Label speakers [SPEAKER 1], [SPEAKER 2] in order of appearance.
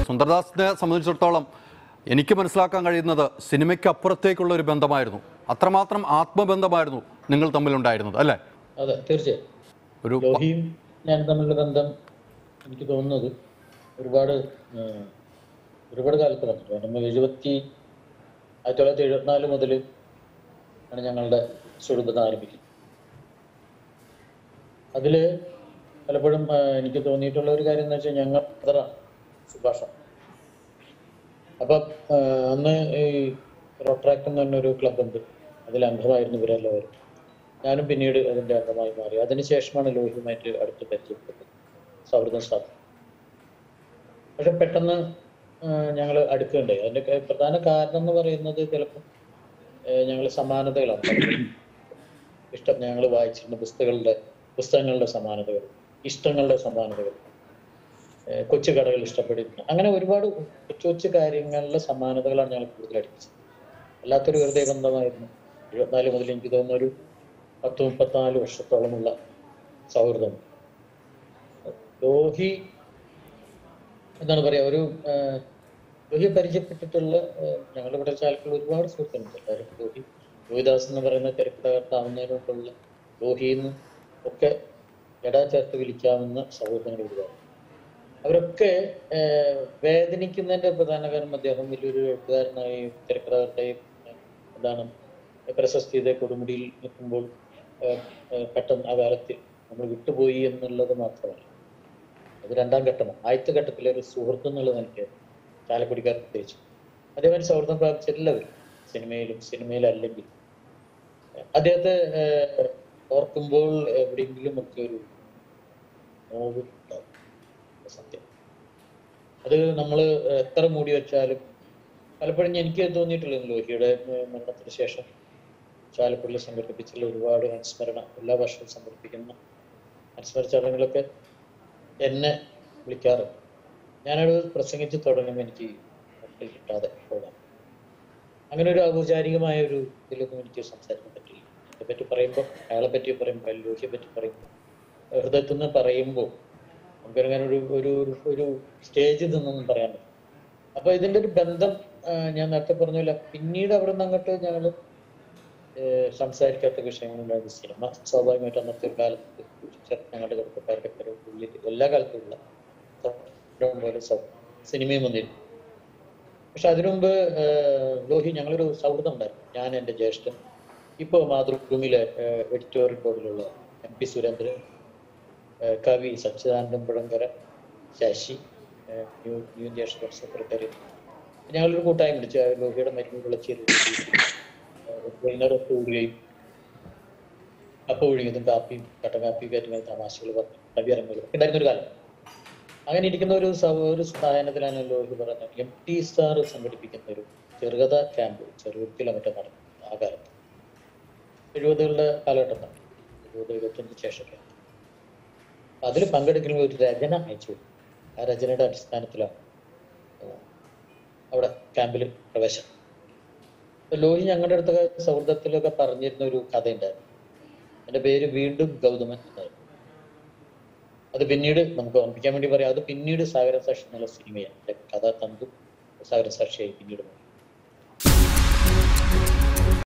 [SPEAKER 1] സുന്ദർദാസിനെ സംബന്ധിച്ചിടത്തോളം എനിക്ക് മനസ്സിലാക്കാൻ കഴിയുന്നത് സിനിമയ്ക്ക് അപ്പുറത്തേക്കുള്ള ഒരു ബന്ധമായിരുന്നു അത്രമാത്രം ആത്മബന്ധമായിരുന്നു നിങ്ങൾ തമ്മിലുണ്ടായിരുന്നത് അല്ലേ
[SPEAKER 2] അതെ തീർച്ചയായും
[SPEAKER 1] ഒരു
[SPEAKER 2] ലോഹിയും ഞാൻ തമ്മിലുള്ള ബന്ധം എനിക്ക് തോന്നുന്നത് ഒരുപാട് ഏഹ്, ഒരുപാട് കാലത്ത് വന്നിട്ട് കാരണം എഴുപത്തി ആയിരത്തി തൊള്ളായിരത്തി എഴുപത്തിനാല് മുതൽ ആണ് ഞങ്ങളുടെ സുഹൃബന്ധം ആരംഭിക്കുന്നത് അതില് പലപ്പോഴും ഏഹ്, എനിക്ക് തോന്നിയിട്ടുള്ള ഒരു കാര്യം എന്ന് വെച്ചാൽ ഞങ്ങൾ ബ്രദറാണ് സുഭാഷ അപ്പൊ ഏഹ്, അന്ന് ഈ റോട്രാക്ട് എന്ന് പറഞ്ഞൊരു ക്ലബ് ഉണ്ട് അതിൽ അംഗമായിരുന്നു ഇവരെല്ലാവരും ഞാനും പിന്നീട് അതിന്റെ അംഗമായി മാറി അതിനുശേഷമാണ് ലോഹിയുമായിട്ട് അടുത്ത് പരിചയപ്പെട്ടത് സൗഹൃദം സ്ഥാപിച്ചത് പക്ഷെ പെട്ടെന്ന് ഞങ്ങൾ അടുക്കുകയുണ്ടായി അതിന്റെ ക- പ്രധാന കാരണം എന്ന് പറയുന്നത് ചിലപ്പോൾ ഞങ്ങൾ സമാനതകളാണ് പലപ്പോഴും. ഇഷ്ടം ഞങ്ങൾ വായിച്ചിരുന്ന പുസ്തകങ്ങളുടെ പുസ്തകങ്ങളുടെ സമാനതകൾ ഇഷ്ടങ്ങളുടെ സമാനതകൾ ഏഹ് കൊച്ചു കടകൾ ഇഷ്ടപ്പെട്ടിരുന്നു അങ്ങനെ ഒരുപാട് കൊച്ചു കൊച്ചു കാര്യങ്ങളിലെ സമാനതകളാണ് ഞങ്ങൾ കൂടുതൽ അടിപ്പിച്ചത് അല്ലാത്തൊരു വെറുതെ ബന്ധമായിരുന്നു എഴുപത്തിനാല് മുതൽ എനിക്ക് തോന്നുന്ന ഒരു പത്ത് മുപ്പത്തിനാല് വർഷത്തോളമുള്ള സൗഹൃദം ലോഹി എന്താണ് പറയാ ഒരു ആഹ്, ലോഹിയെ പരിചയപ്പെട്ടിട്ടുള്ള ആഹ്, ഞങ്ങളുടെ ഇവിടെ ചാലക്കുള്ള ഒരുപാട് സുഹൃത്തുക്കളുണ്ട് എല്ലാവരും ലോഹി ലോഹിദാസ് എന്ന് പറയുന്ന തിരക്കഥാകർത്താവുന്നതിന് മുമ്പുള്ള ലോഹിന്ന് ഒക്കെ എടാ ചേർത്ത് വിളിക്കാവുന്ന സൗഹൃദങ്ങൾ ഒരുപാട് അവരൊക്കെ ആഹ്, വേദനിക്കുന്നതിന്റെ പ്രധാന കാരണം അദ്ദേഹം വലിയൊരു എഴുത്തുകാരനായി തിരക്കഥാകർത്തായി ആഹ്, എന്താണ് പ്രശസ്തിയുടെ കൊടുമുടിയിൽ നിൽക്കുമ്പോൾ ആഹ്, ആഹ്, പെട്ടെന്ന് ആ കാലത്തിൽ നമ്മൾ വിട്ടുപോയി എന്നുള്ളത് മാത്രമല്ല അത് രണ്ടാം ഘട്ടമാണ് ആദ്യത്തെ ഘട്ടത്തിൽ ഒരു സുഹൃത്ത് എന്നുള്ളത് എനിക്ക് ചാലക്കുടിക്കാർ പ്രത്യേകിച്ചു അതേമാതിരി സൗഹൃദം പ്രാപിച്ച എല്ലാവരും സിനിമയിലും സിനിമയിലല്ലെങ്കിൽ അദ്ദേഹത്തെ ആഹ്, ഓർക്കുമ്പോൾ എവിടെയെങ്കിലും ഒക്കെ ഒരു നോവ് ഉണ്ടാവും സത്യം അത് നമ്മൾ എത്ര മൂടി വെച്ചാലും പലപ്പോഴും എനിക്ക് തോന്നിയിട്ടുള്ളത് ലോഹിയുടെ ഏഹ്, മരണത്തിന് ശേഷം ചാലക്കുടിയിൽ സംഘടിപ്പിച്ചുള്ള ഒരുപാട് അനുസ്മരണ എല്ലാ വർഷവും സംഘടിപ്പിക്കുന്ന അനുസ്മരണ ചടങ്ങുകളൊക്കെ എന്നെ വിളിക്കാറുണ്ട് ഞാനത് പ്രസംഗിച്ച് തുടങ്ങുമ്പോൾ എനിക്ക് മക്കൾ കിട്ടാതെ പോകാം അങ്ങനെ ഒരു ഔപചാരികമായ ഒരു ഇതിലൊന്നും എനിക്ക് സംസാരിക്കാൻ പറ്റില്ല എന്നെ പറ്റി പറയുമ്പോൾ അയാളെ പറ്റി പറയുമ്പോൾ ലോഹിയെ പറ്റി പറയുമ്പോൾ ഹൃദയത്തിൽ നിന്ന് പറയുമ്പോൾ നമുക്കങ്ങനെ ഒരു ഒരു ഒരു- ഒരു സ്റ്റേജിൽ നിന്നൊന്നും പറയാൻ പറ്റില്ല അപ്പൊ ഇതിന്റെ ഒരു ബന്ധം ആ, ഞാൻ നേരത്തെ പറഞ്ഞില്ല പിന്നീട് അവിടെ നിന്ന് അങ്ങോട്ട് ഞങ്ങള് ഏഹ് സംസാരിക്കാത്ത വിഷയങ്ങളുണ്ടായിരുന്നു സിനിമ സ്വാഭാവികമായിട്ട് അന്നത്തെ ഒരു കാലത്ത് ചെ- ഞങ്ങളുടെ ചെറുപ്പക്കാരുടെ ഒക്കെ ഒരു ഉള്ളിൽ എല്ലാ കാലത്തുമുള്ള സൗഹൃദം പോലെ സൗ- സിനിമയും വന്നിരുന്നു പക്ഷെ അതിനു മുമ്പ് ഏഹ് ലോഹി ഞങ്ങളൊരു സൗഹൃദം ഉണ്ടായിരുന്നു ഞാൻ എൻ്റെ ജ്യേഷ്ഠൻ ഇപ്പോൾ മാതൃഭൂമിയിലെ എഡിറ്റോറിയൽ ബോർഡിലുള്ള എം പി സുരേന്ദ്രൻ ഏഹ് കവി സച്ചിദാനന്ദൻ പുഴങ്കര ശശി ഏഹ് ന്യൂ ന്യൂ ഇന്ത്യ സെക്രട്ടറി ഞങ്ങളൊരു കൂട്ടായ്മ വിളിച്ചു ലോഹിയുടെ മരുന്ന് വിളിച്ചേരി വൈകുന്നേരം കൂടുകയും അപ്പം ഒഴുകിയതും കാപ്പിയും കട്ടൻ കാപ്പിയും കയറ്റുന്ന തമാശകൾ പറഞ്ഞു കവിയരങ്ങുകൾ ഉണ്ടായിരുന്ന ഒരു കാലം അങ്ങനെ ഇരിക്കുന്ന ഒരു സൗ- ഒരു സ്ഥാനത്തിലാണ് ലോഹി പറഞ്ഞത് എം ടി സ്റ്റാർ സംഘടിപ്പിക്കുന്ന ഒരു ചെറുകഥ ക്യാമ്പ് ചെറുകിലോ മറ്റോ നടന്നു ആ കാലത്ത് എഴുപതുകളുടെ കാലഘട്ടത്താണ് എഴുപത് എഴുപത്തഞ്ച് ശേഷമൊക്കെ അതിൽ പങ്കെടുക്കുന്ന ഒരു രചന അയച്ചു ആ രചനയുടെ അടിസ്ഥാനത്തിലാണ് ഏഹ് അവിടെ ക്യാമ്പിൽ പ്രവേശനം അപ്പൊ ലോഹി ഞങ്ങളുടെ അടുത്തൊക്കെ സൗഹൃദത്തിലൊക്കെ പറഞ്ഞിരുന്ന ഒരു കഥയുണ്ടായിരുന്നു എൻ്റെ പേര് വീണ്ടും ഗൗതമൻ എന്നായിരുന്നു അത് പിന്നീട് നമുക്ക് ഓർമ്മിക്കാൻ വേണ്ടി പറയാം അത് പിന്നീട് സാഗര സാക്ഷി എന്നുള്ള സിനിമയാണ് എൻ്റെ കഥ തന്തു സാഗര സാക്ഷിയായി പിന്നീട് മാറി